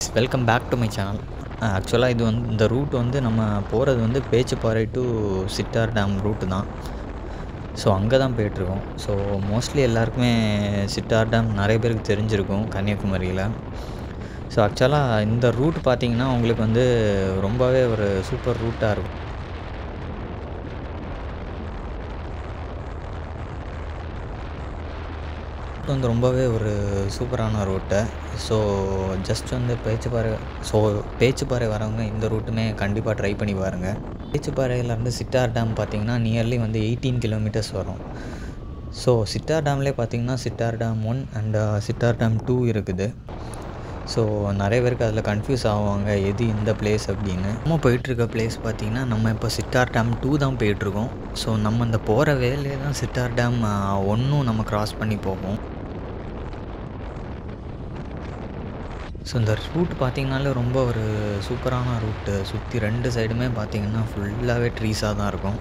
welcome back to my channel ஆக்சுவலாக இது வந்து இந்த ரூட் வந்து நம்ம போகிறது வந்து Pechiparai to Chittar dam route தான் ஸோ அங்கே தான் போயிட்டுருக்கோம் ஸோ மோஸ்ட்லி எல்லாருக்குமே சிட்டார் டேம் நிறைய பேருக்கு தெரிஞ்சிருக்கும் கன்னியாகுமரியில் ஸோ ஆக்சுவலாக இந்த ரூட் பார்த்திங்கன்னா உங்களுக்கு வந்து ரொம்பவே ஒரு சூப்பர் ரூட்டாக இருக்கும் ரூட் வந்து ரொம்பவே ஒரு சூப்பரான ரூட்டு ஸோ ஜஸ்ட் வந்து பேச்சுப்பாறை ஸோ பேச்சுப்பாறை வரவங்க இந்த ரூட்டுமே கண்டிப்பாக ட்ரை பண்ணி பாருங்கள் பேச்சுப்பாறையிலேருந்து சிட்டார் டேம் பார்த்திங்கன்னா நியர்லி வந்து எயிட்டீன் கிலோமீட்டர்ஸ் வரும் ஸோ சிட்டார் டேம்லேயே பார்த்திங்கன்னா Chittar dam one and Chittar dam two இருக்குது ஸோ நிறைய பேருக்கு அதில் கன்ஃபியூஸ் ஆவாங்க எது இந்த பிளேஸ் அப்படின்னு நம்ம போயிட்டுருக்க பிளேஸ் பார்த்திங்கன்னா நம்ம இப்போ சிட்டார் டேம் டூ தான் போயிட்டுருக்கோம் ஸோ நம்ம இந்த போகிற வேலையே தான் சிட்டார் டேம் ஒன்றும் நம்ம க்ராஸ் பண்ணி போகும் ஸோ இந்த ரூட் பார்த்திங்கனாலே ரொம்ப ஒரு சூப்பரான ரூட்டு சுற்றி ரெண்டு சைடுமே பார்த்திங்கன்னா ஃபுல்லாகவே ட்ரீஸாக தான் இருக்கும்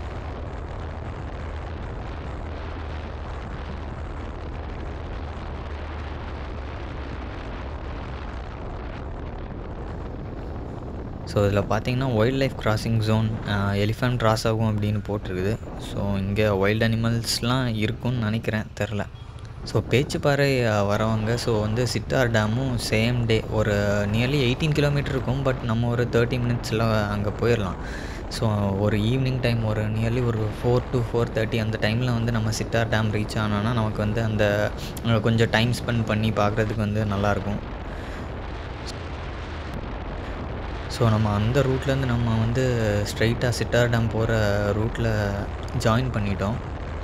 ஸோ இதில் பார்த்தீங்கன்னா wildlife crossing zone elephant cross ஆகும் அப்படின்னு போட்டிருக்குது ஸோ இங்கே வைல்ட் அனிமல்ஸ்லாம் இருக்கும்னு நினைக்கிறேன் தெரில ஸோ பேச்சுப்பாறை வரவங்க ஸோ வந்து சிட்டார் டேமும் சேம் டே ஒரு நியர்லி எயிட்டீன் கிலோமீட்டர் இருக்கும் பட் நம்ம ஒரு தேர்ட்டி மினிட்ஸில் அங்கே போயிடலாம் ஸோ ஒரு ஈவினிங் டைம் ஒரு நியர்லி ஒரு ஃபோர் டு ஃபோர் தேர்ட்டி அந்த டைமில் வந்து நம்ம சிட்டார் டேம் ரீச் ஆனோன்னா நமக்கு வந்து அந்த கொஞ்சம் டைம் ஸ்பெண்ட் பண்ணி பார்க்குறதுக்கு வந்து நல்லாயிருக்கும் ஸோ நம்ம அந்த ரூட்லேருந்து நம்ம வந்து ஸ்ட்ரைட்டாக சிட்டார் டேம் போகிற ரூட்டில் ஜாயின் பண்ணிட்டோம்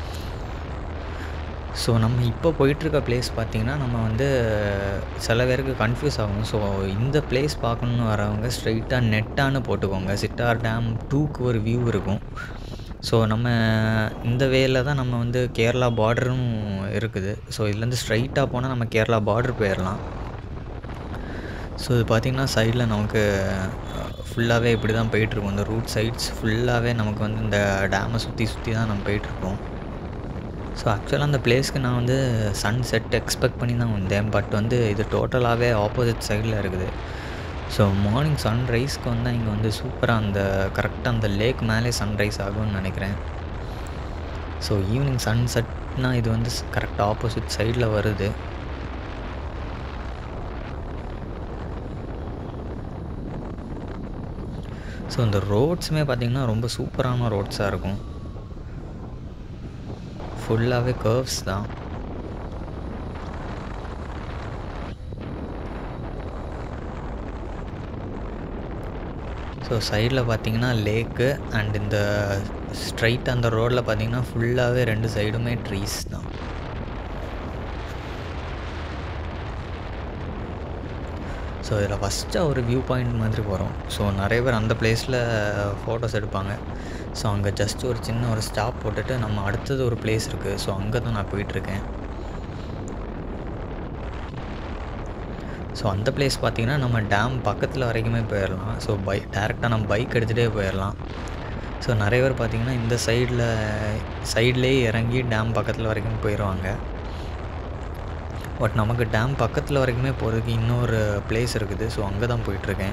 ஸோ நம்ம இப்போ போயிட்டுருக்க பிளேஸ் பார்த்திங்கன்னா நம்ம வந்து சில பேருக்கு கன்ஃபியூஸ் ஆகும் ஸோ இந்த பிளேஸ் பார்க்கணுன்னு வரவங்க ஸ்ட்ரைட்டாக நெட்டான்னு போட்டுக்கோங்க சிட்டார் டேம் டூக்கு ஒரு வியூ இருக்கும் ஸோ நம்ம இந்த வேல தான் நம்ம வந்து கேரளா பார்டரும் இருக்குது ஸோ இதுலேருந்து ஸ்ட்ரைட்டாக போனால் நம்ம கேரளா பார்டர் போயிடலாம் ஸோ இது பார்த்திங்கன்னா சைடில் நமக்கு ஃபுல்லாகவே இப்படி தான் போயிட்டுருக்கோம் இந்த ரூட் சைட்ஸ் ஃபுல்லாகவே நமக்கு வந்து இந்த டேமை சுற்றி சுற்றி தான் நம்ம போயிட்டுருக்கோம் ஸோ ஆக்சுவலாக அந்த பிளேஸ்க்கு நான் வந்து சன் செட் எக்ஸ்பெக்ட் பண்ணி தான் வந்தேன் பட் வந்து இது டோட்டலாகவே ஆப்போசிட் சைடில் இருக்குது ஸோ மார்னிங் சன்ரைஸ்க்கு வந்தால் இங்கே வந்து சூப்பராக அந்த கரெக்டாக அந்த லேக் மேலே சன்ரைஸ் ஆகும்னு நினைக்கிறேன் ஸோ ஈவினிங் சன் செட்னால் இது வந்து கரெக்ட் ஆப்போசிட் சைடில் வருது ஸோ இந்த ரோட்ஸுமே பார்த்திங்கன்னா ரொம்ப சூப்பரான ரோட்ஸாக இருக்கும் ஃபுல்லாகவே கர்வ்ஸ் தான் ஸோ சைடில் பார்த்தீங்கன்னா லேக்கு அண்ட் இந்த ஸ்ட்ரைட் அந்த ரோடில் பார்த்தீங்கன்னா ஃபுல்லாகவே ரெண்டு சைடுமே ட்ரீஸ் தான் ஸோ இதில் ஃபஸ்ட்டாக ஒரு வியூ பாயிண்ட் மாதிரி வரும் ஸோ நிறைய பேர் அந்த பிளேஸில் ஃபோட்டோஸ் எடுப்பாங்க ஸோ அங்கே ஜஸ்ட் ஒரு சின்ன ஒரு ஸ்டாப் போட்டுட்டு நம்ம அடுத்தது ஒரு பிளேஸ் இருக்குது ஸோ அங்கே தான் நான் போயிட்டுருக்கேன் ஸோ அந்த பிளேஸ் பார்த்திங்கன்னா நம்ம டேம் பக்கத்தில் வரைக்குமே போயிடலாம் ஸோ பை டேரெக்டாக நம்ம பைக் எடுத்துகிட்டே போயிடலாம் ஸோ நிறைய பேர் பார்த்திங்கன்னா இந்த சைடில் சைட்லேயே இறங்கி டேம் பக்கத்தில் வரைக்கும் போயிடுவாங்க பட் நமக்கு டேம் பக்கத்தில் வரைக்குமே போகிறதுக்கு இன்னொரு பிளேஸ் இருக்குது ஸோ அங்கே தான் போயிட்டுருக்கேன்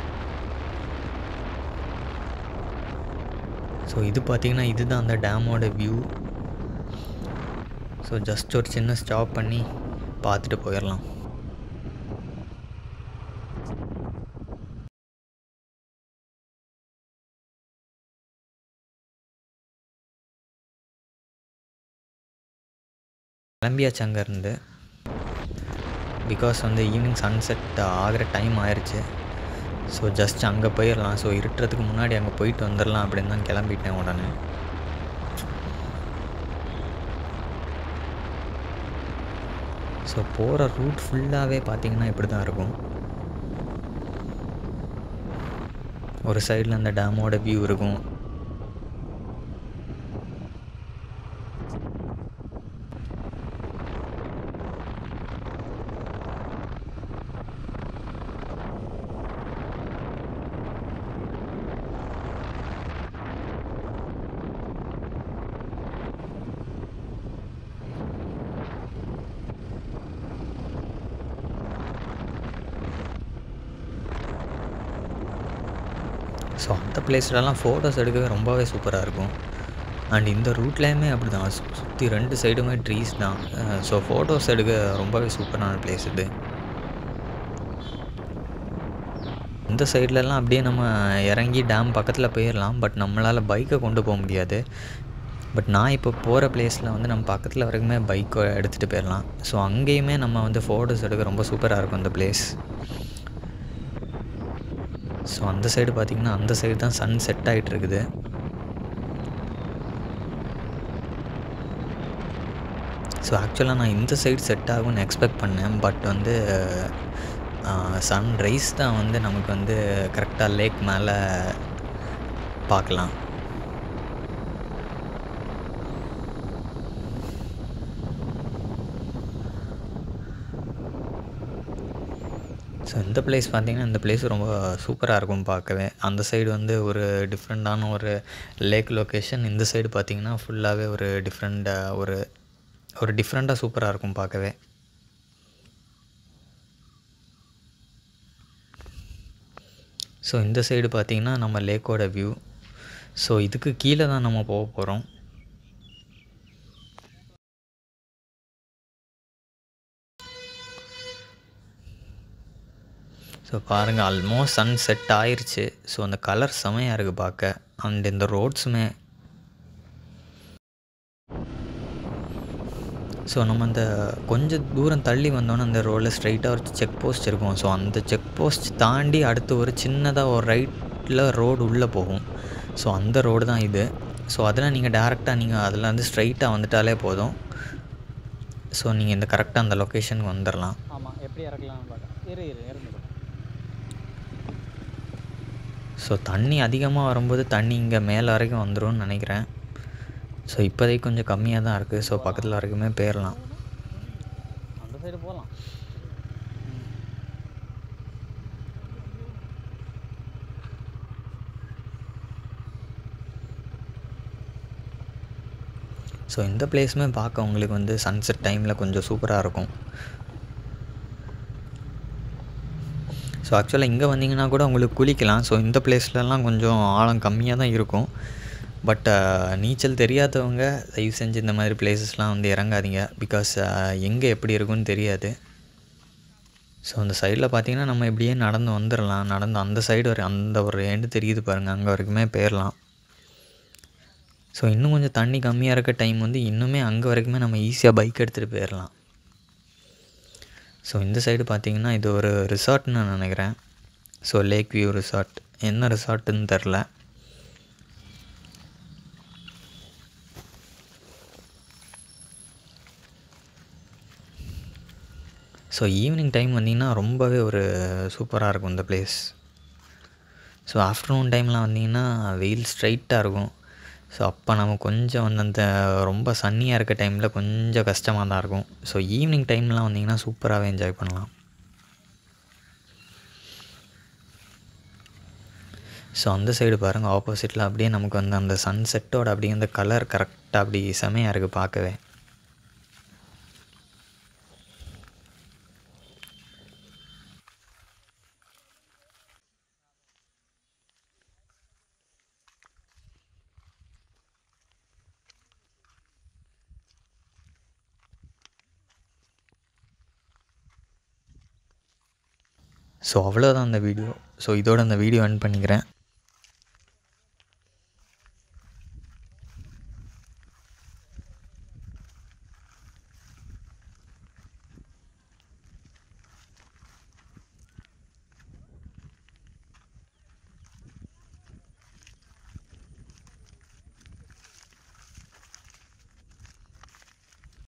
ஸோ இது பார்த்திங்கன்னா இதுதான் அந்த டேமோட வியூ ஸோ ஜஸ்ட் ஒரு சின்ன ஸ்டாப் பண்ணி பார்த்துட்டு போயிடலாம் கிளம்பியாச்சு அங்கேருந்து பிகாஸ் வந்து ஈவினிங் சன்செட் ஆகிற டைம் ஆயிடுச்சு ஸோ ஜஸ்ட் அங்கே போயிடலாம் ஸோ இருட்டுறதுக்கு முன்னாடி அங்கே போயிட்டு வந்துடலாம் அப்படின்னு தான் கிளம்பிட்டேன் உடனே ஸோ போகிற ரூட் ஃபுல்லாகவே பார்த்திங்கன்னா இப்படி தான் இருக்கும் ஒரு சைடில் அந்த டேமோட வியூ இருக்கும் ஸோ அந்த பிளேஸ்லலாம் ஃபோட்டோஸ் எடுக்கவே ரொம்பவே சூப்பராக இருக்கும் அண்ட் இந்த ரூட்லேயுமே அப்படி தான் சுற்றி ரெண்டு சைடுமே ட்ரீஸ் தான் ஸோ ஃபோட்டோஸ் எடுக்க ரொம்பவே சூப்பரான பிளேஸ் இது இந்த சைட்லலாம் அப்படியே நம்ம இறங்கி டேம் பக்கத்தில் போயிடலாம் பட் நம்மளால் பைக்கை கொண்டு போக முடியாது பட் நான் இப்போ போகிற பிளேஸில் வந்து நம்ம பக்கத்தில் வரைக்குமே பைக்கை எடுத்துகிட்டு போயிடலாம் ஸோ அங்கேயுமே நம்ம வந்து ஃபோட்டோஸ் எடுக்க ரொம்ப சூப்பராக இருக்கும் இந்த பிளேஸ் ஸோ அந்த சைடு பார்த்திங்கன்னா அந்த சைடு தான் சன் செட் ஆகிட்டு இருக்குது ஸோ ஆக்சுவலாக நான் இந்த சைடு செட் ஆகும்னு எக்ஸ்பெக்ட் பண்ணேன் பட் வந்து சன் ரைஸ் தான் வந்து நமக்கு வந்து கரெக்டாக லேக் மேலே பார்க்கலாம் ஸோ இந்த பிளேஸ் பார்த்திங்கன்னா இந்த பிளேஸ் ரொம்ப சூப்பராக இருக்கும் பார்க்கவே அந்த சைடு வந்து ஒரு டிஃப்ரெண்ட்டான ஒரு லேக் லொக்கேஷன் இந்த சைடு பார்த்திங்கன்னா ஃபுல்லாகவே ஒரு டிஃப்ரெண்ட்டாக ஒரு ஒரு டிஃப்ரெண்ட்டாக சூப்பராக இருக்கும் பார்க்கவே ஸோ இந்த சைடு பார்த்திங்கன்னா நம்ம லேக்கோட வியூ ஸோ இதுக்கு கீழே தான் நம்ம போக போகிறோம் ஸோ பாருங்கள் ஆல்மோஸ்ட் சன் செட் ஆயிடுச்சு ஸோ அந்த கலர் செமையாக இருக்குது பார்க்க அண்ட் இந்த ரோட்ஸுமே ஸோ நம்ம அந்த கொஞ்சம் தூரம் தள்ளி வந்தோன்னே அந்த ரோடில் ஸ்ட்ரைட்டாக ஒரு செக் போஸ்ட் இருக்கும் ஸோ அந்த செக் போஸ்ட் தாண்டி அடுத்து ஒரு சின்னதாக ஒரு ரைட்டில் ரோடு உள்ளே போகும் ஸோ அந்த ரோடு தான் இது ஸோ அதில் நீங்கள் டேரெக்டாக நீங்கள் அதில் வந்து ஸ்ட்ரைட்டாக வந்துட்டாலே போதும் ஸோ நீங்கள் இந்த கரெக்டாக அந்த லொக்கேஷனுக்கு வந்துடலாம் ஆமாம் எப்படி இறக்கலாம்னு பார்க்க இரு இரு இறந்துடும் ஸோ தண்ணி அதிகமாக வரும்போது தண்ணி இங்கே மேலே வரைக்கும் வந்துரும்னு நினைக்கிறேன் ஸோ இப்போதைக்கு கொஞ்சம் கம்மியாக தான் இருக்குது ஸோ பக்கத்தில் வரைக்குமே போயிடலாம் அந்த சைடு போகலாம் ஸோ இந்த பிளேஸுமே பார்க்க உங்களுக்கு வந்து சன்செட் டைமில் கொஞ்சம் சூப்பராக இருக்கும் ஸோ ஆக்சுவலாக இங்கே வந்தீங்கன்னா கூட உங்களுக்கு குளிக்கலாம் ஸோ இந்த பிளேஸ்லலாம் கொஞ்சம் ஆழம் கம்மியாக தான் இருக்கும் பட் நீச்சல் தெரியாதவங்க தயவு செஞ்சு இந்த மாதிரி பிளேசஸ்லாம் வந்து இறங்காதீங்க பிகாஸ் எங்கே எப்படி இருக்குன்னு தெரியாது ஸோ அந்த சைடில் பார்த்தீங்கன்னா நம்ம இப்படியே நடந்து வந்துடலாம் நடந்து அந்த சைடு வரை அந்த ஒரு எண்டு தெரியுது பாருங்கள் அங்கே வரைக்குமே போயிடலாம் ஸோ இன்னும் கொஞ்சம் தண்ணி கம்மியாக இருக்க டைம் வந்து இன்னுமே அங்கே வரைக்குமே நம்ம ஈஸியாக பைக் எடுத்துகிட்டு போயிடலாம் ஸோ இந்த சைடு பார்த்தீங்கன்னா இது ஒரு ரிசார்ட்னு நான் நினைக்கிறேன் ஸோ லேக் வியூ ரிசார்ட் என்ன ரிசார்ட்டுன்னு தெரில ஸோ ஈவினிங் டைம் வந்தீங்கன்னா ரொம்பவே ஒரு சூப்பராக இருக்கும் இந்த பிளேஸ் ஸோ ஆஃப்டர்நூன் டைம்லாம் வந்தீங்கன்னா வெயில் ஸ்ட்ரைட்டாக இருக்கும் ஸோ அப்போ நம்ம கொஞ்சம் வந்து அந்த ரொம்ப சன்னியாக இருக்க டைமில் கொஞ்சம் கஷ்டமாக தான் இருக்கும் ஸோ ஈவினிங் டைம்லாம் வந்தீங்கன்னா சூப்பராகவே என்ஜாய் பண்ணலாம் ஸோ அந்த சைடு பாருங்கள் ஆப்போசிட்டில் அப்படியே நமக்கு வந்து அந்த சன்செட்டோட அப்படியே அந்த கலர் கரெக்டாக அப்படி செமையாக இருக்குது பார்க்கவே ஸோ அவ்வளோதான் அந்த வீடியோ ஸோ இதோட அந்த வீடியோ என் பண்ணிக்கிறேன்